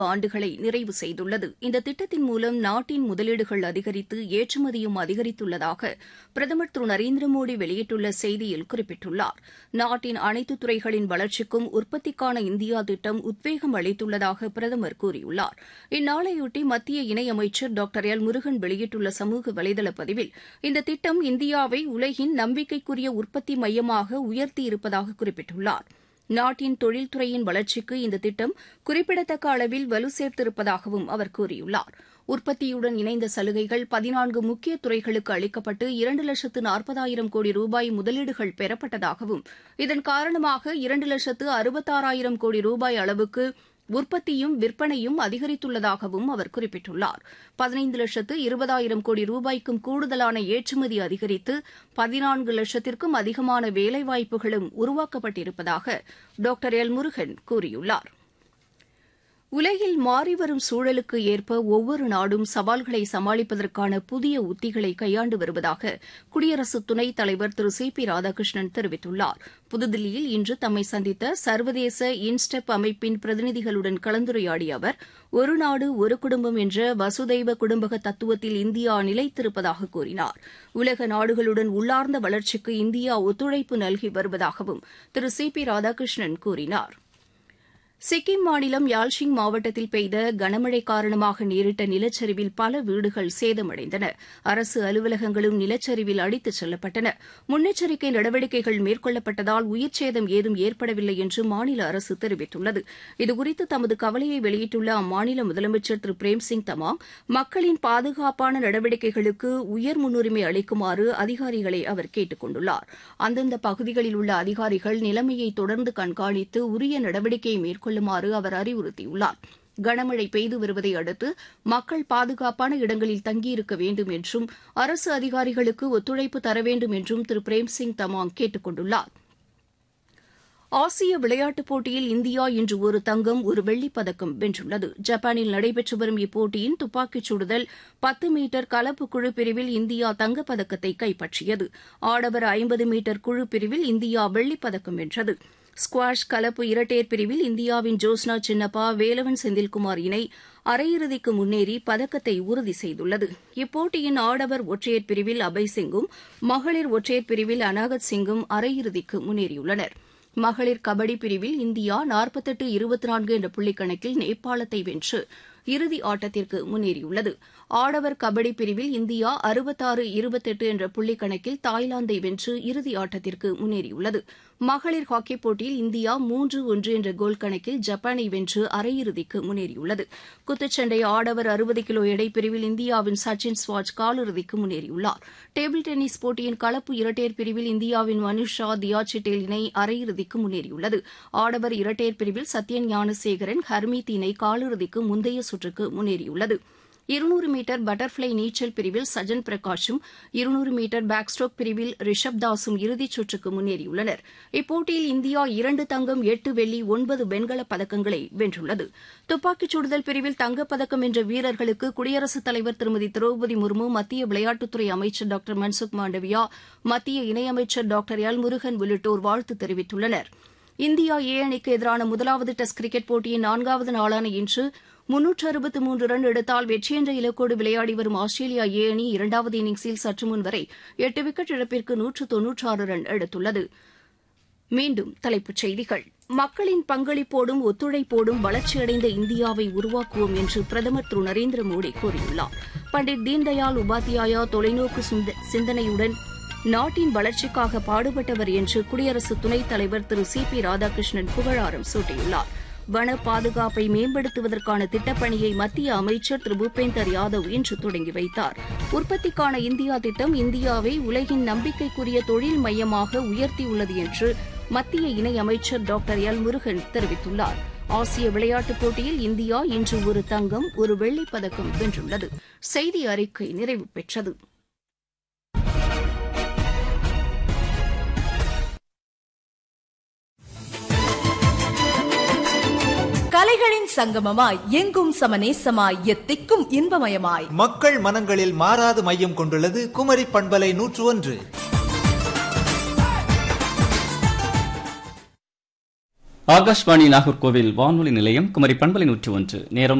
ஆண்டுகளை நிறைவு செய்துள்ளது இந்த திட்டத்தின் மூலம் நாட்டின் முதலீடுகள் அதிகரித்து ஏற்றுமதியும் அதிகரித்துள்ளதாக பிரதமர் திரு நரேந்திர மோடி வெளியிட்டுள்ள செய்தியில் குறிப்பிட்டுள்ளார் நாட்டின் அனைத்து துறைகளின் வளர்ச்சிக்கும் உற்பத்திக்கான இந்தியா திட்டம் உத்வேகம் அளித்துள்ளதாக பிரதமர் கூறியுள்ளார் இந்நாளையொட்டி மத்திய இணையமைச்சர் டாக்டர் எல் முருகன் வெளியிட்டுள்ள சமூக வலைதள பதிவில் இந்த திட்டம் இந்தியாவை உலகின் நம்பிக்கைக்குரிய உற்பத்தி மையமாக உயர்த்தியிருப்பதாக குறிப்பிட்டுள்ளார் நாட்டின் தொழில்துறையின் வளர்ச்சிக்கு இந்த திட்டம் குறிப்பிடத்தக்க அளவில் வலு சேர்த்திருப்பதாகவும் அவர் கூறியுள்ளார் உற்பத்தியுடன் இணைந்த சலுகைகள் பதினான்கு முக்கிய துறைகளுக்கு அளிக்கப்பட்டு இரண்டு லட்சத்து நாற்பதாயிரம் கோடி ரூபாய் முதலீடுகள் பெறப்பட்டதாகவும் இதன் காரணமாக இரண்டு லட்சத்து அறுபத்தாறாயிரம் கோடி ரூபாய் அளவுக்கு உற்பத்தியும் விற்பனையும் அதிகரித்துள்ளதாகவும் அவர் குறிப்பிட்டுள்ளார் பதினைந்து லட்சத்து இருபதாயிரம் கோடி ரூபாய்க்கும் கூடுதலான ஏற்றுமதி அதிகரித்து பதினான்கு லட்சத்திற்கும் அதிகமான வேலைவாய்ப்புகளும் உருவாக்கப்பட்டிருப்பதாக டாக்டர் எல் முருகன் கூறியுள்ளார் உலகில் மாறிவரும் சூழலுக்கு ஏற்ப ஒவ்வொரு நாடும் சவால்களை சமாளிப்பதற்கான புதிய உத்திகளை கையாண்டு வருவதாக குடியரசு துணைத் தலைவர் திரு சி பி ராதாகிருஷ்ணன் தெரிவித்துள்ளார் புதுதில்லியில் இன்று தம்மை சந்தித்த சர்வதேச இன்ஸ்டெப் அமைப்பின் பிரதிநிதிகளுடன் கலந்துரையாடிய அவர் ஒரு நாடு ஒரு குடும்பம் என்ற வசுதைவ குடும்பக தத்துவத்தில் இந்தியா நிலைத்திருப்பதாக கூறினார் உலக நாடுகளுடன் உள்ளார்ந்த வளர்ச்சிக்கு இந்தியா ஒத்துழைப்பு நல்கி வருவதாகவும் திரு சி பி ராதாகிருஷ்ணன் கூறினார் சிக்கிம் மாநிலம் யால்ஷிங் மாவட்டத்தில் பெய்த கனமழை காரணமாக நேரிட்ட நிலச்சரிவில் பல வீடுகள் சேதமடைந்தன அரசு அலுவலகங்களும் நிலச்சரிவில் அடித்துச் செல்லப்பட்டன முன்னெச்சரிக்கை நடவடிக்கைகள் மேற்கொள்ளப்பட்டதால் உயிர்ச்சேதம் ஏதும் ஏற்படவில்லை என்று மாநில அரசு தெரிவித்துள்ளது இதுகுறித்து தமது கவலையை வெளியிட்டுள்ள அம்மாநில முதலமைச்சர் திரு பிரேம்சிங் தமாங் மக்களின் பாதுகாப்பான நடவடிக்கைகளுக்கு உயர் முன்னுரிமை அளிக்குமாறு அதிகாரிகளை அவர் கேட்டுக் கொண்டுள்ளார் அந்தந்த பகுதிகளில் உள்ள அதிகாரிகள் நிலைமையை தொடர்ந்து கண்காணித்து உரிய நடவடிக்கையை மேற்கொள்ள கொள்ளுமாறு அவர் அறிவுறுத்தியுள்ளார் கனமழை பெய்து வருவதை அடுத்து மக்கள் பாதுகாப்பான இடங்களில் தங்கியிருக்க வேண்டும் என்றும் அரசு அதிகாரிகளுக்கு ஒத்துழைப்பு தர வேண்டும் என்றும் திரு பிரேம்சிங் தமாங் கேட்டுக் கொண்டுள்ளார் ஆசிய விளையாட்டுப் போட்டியில் இந்தியா இன்று ஒரு தங்கம் ஒரு வெள்ளிப் பதக்கம் வென்றுள்ளது ஜப்பானில் நடைபெற்று வரும் இப்போட்டியின் துப்பாக்கிச் சுடுதல் பத்து மீட்டர் கலப்பு குழு பிரிவில் இந்தியா தங்கப்பதக்கத்தை கைப்பற்றியது ஆடவர் ஐம்பது மீட்டர் குழு பிரிவில் இந்தியா வெள்ளிப் பதக்கம் வென்றது ஸ்குவாஷ் கலப்பு இரட்டையர் பிரிவில் இந்தியாவின் ஜோஸ்னா சின்னப்பா வேலவன் செந்தில்குமார் இணை அரையிறுதிக்கு முன்னேறி பதக்கத்தை உறுதி செய்துள்ளது இப்போட்டியின் ஆடவர் ஒற்றையர் பிரிவில் அபய் சிங்கும் மகளிர் ஒற்றையர் பிரிவில் அனாகத் சிங்கும் அரையிறுதிக்கு முன்னேறியுள்ளனர் மகளிர் கபடி பிரிவில் இந்தியா நாற்பத்தெட்டு இருபத்தி நான்கு என்ற புள்ளிக்கணக்கில் நேபாளத்தை வென்று இறுதி ஆட்டத்திற்கு முன்னேறியுள்ளது ஆடவர் கபடி பிரிவில் இந்தியா அறுபத்தாறு இருபத்தெட்டு என்ற புள்ளி கணக்கில் தாய்லாந்தை வென்று இறுதி ஆட்டத்திற்கு முன்னேறியுள்ளது மகளிர் ஹாக்கிப் போட்டியில் இந்தியா மூன்று ஒன்று என்ற கோல் கணக்கில் ஜப்பானை வென்று அரையிறுதிக்கு முன்னேறியுள்ளது குத்துச்சண்டை ஆடவர் அறுபது கிலோ எடை பிரிவில் இந்தியாவின் சச்சின் ஸ்வாஜ் காலிறுதிக்கு முன்னேறியுள்ளார் டேபிள் டென்னிஸ் போட்டியின் கலப்பு இரட்டையர் பிரிவில் இந்தியாவின் மனுஷா தியாச்சிட்டேல் இணை அரையிறுதிக்கு முன்னேறியுள்ளது ஆடவர் இரட்டையர் பிரிவில் சத்யன் ஞானசேகரன் ஹர்மீத் இணை காலிறுதிக்கு முந்தைய சுற்றுக்கு முன்னேறியுள்ளது இருநூறு மீட்டர் பட்டர்ஃப்ளை நீச்சல் பிரிவில் சஜன் பிரகாஷும் இருநூறு மீட்டர் பேக் ஸ்ட்ரோக் பிரிவில் ரிஷப் தாஸும் இறுதிச் சுற்றுக்கு முன்னேறியுள்ளனர் இப்போட்டியில் இந்தியா இரண்டு தங்கம் எட்டு வெள்ளி ஒன்பது வெண்கலப் பதக்கங்களை வென்றுள்ளது துப்பாக்கிச் சுடுதல் பிரிவில் தங்கப்பதக்கம் வென்ற வீரர்களுக்கு குடியரசுத் தலைவர் திருமதி திரௌபதி முர்மு மத்திய விளையாட்டுத்துறை அமைச்சர் டாக்டர் மன்சுக் மாண்டவியா மத்திய இணையமைச்சர் டாக்டர் எல் முருகன் உள்ளிட்டோர் வாழ்த்து தெரிவித்துள்ளனர் இந்தியா ஏ அணிக்கு எதிரான முதலாவது டெஸ்ட் கிரிக்கெட் போட்டியின் நான்காவது நாளான இன்று முன்னூற்று அறுபத்து மூன்று ரன் எடுத்தால் வெற்றி என்ற இலக்கோடு விளையாடி வரும் ஆஸ்திரேலியா ஏ அணி இரண்டாவது இன்னிங்ஸில் சற்று முன் வரை எட்டு விக்கெட் இழப்பிற்கு நூற்று தொன்னூற்றாறு ரன் எடுத்துள்ளது மீண்டும் தலைப்புச் செய்திகள் மக்களின் பங்களிப்போடும் ஒத்துழைப்போடும் வளர்ச்சியடைந்த இந்தியாவை உருவாக்குவோம் என்று பிரதமர் திரு நரேந்திர மோடி கூறியுள்ளார் பண்டிட் தீன்தயாள் உபாத்யாயா தொலைநோக்கு சிந்தனையுடன் நாட்டின் வளர்ச்சிக்காக பாடுபட்டவர் என்று குடியரசு துணைத் தலைவர் திரு சி பி ராதாகிருஷ்ணன் புகழாரம் சூட்டியுள்ளார் வன பாதுகாப்பை மேம்படுத்துவதற்கான திட்டப்பணியை மத்திய அமைச்சர் திரு பூபேந்தர் யாதவ் இன்று தொடங்கி வைத்தார் உற்பத்திக்கான இந்தியா திட்டம் இந்தியாவை உலகின் நம்பிக்கைக்குரிய தொழில் மையமாக உயர்த்தியுள்ளது என்று மத்திய இணையமைச்சர் டாக்டர் எல் முருகன் தெரிவித்துள்ளார் ஆசிய விளையாட்டுப் போட்டியில் இந்தியா இன்று ஒரு தங்கம் ஒரு வெள்ளிப் பதக்கம் வென்றுள்ளது செய்தி அறிக்கை நிறைவு பெற்றது கலைகளின் சங்கமமாய் எங்கும் சமநேசமாய் எத்திக்கும் இன்பமயமாய் மக்கள் மனங்களில் மாறாது மையம் கொண்டுள்ளது குமரி பண்பலை நூற்று ஒன்று ஆகாஷ்வாணி நாகர்கோவில் வானொலி நிலையம் குமரி பண்பலை நூற்றி ஒன்று நேரம்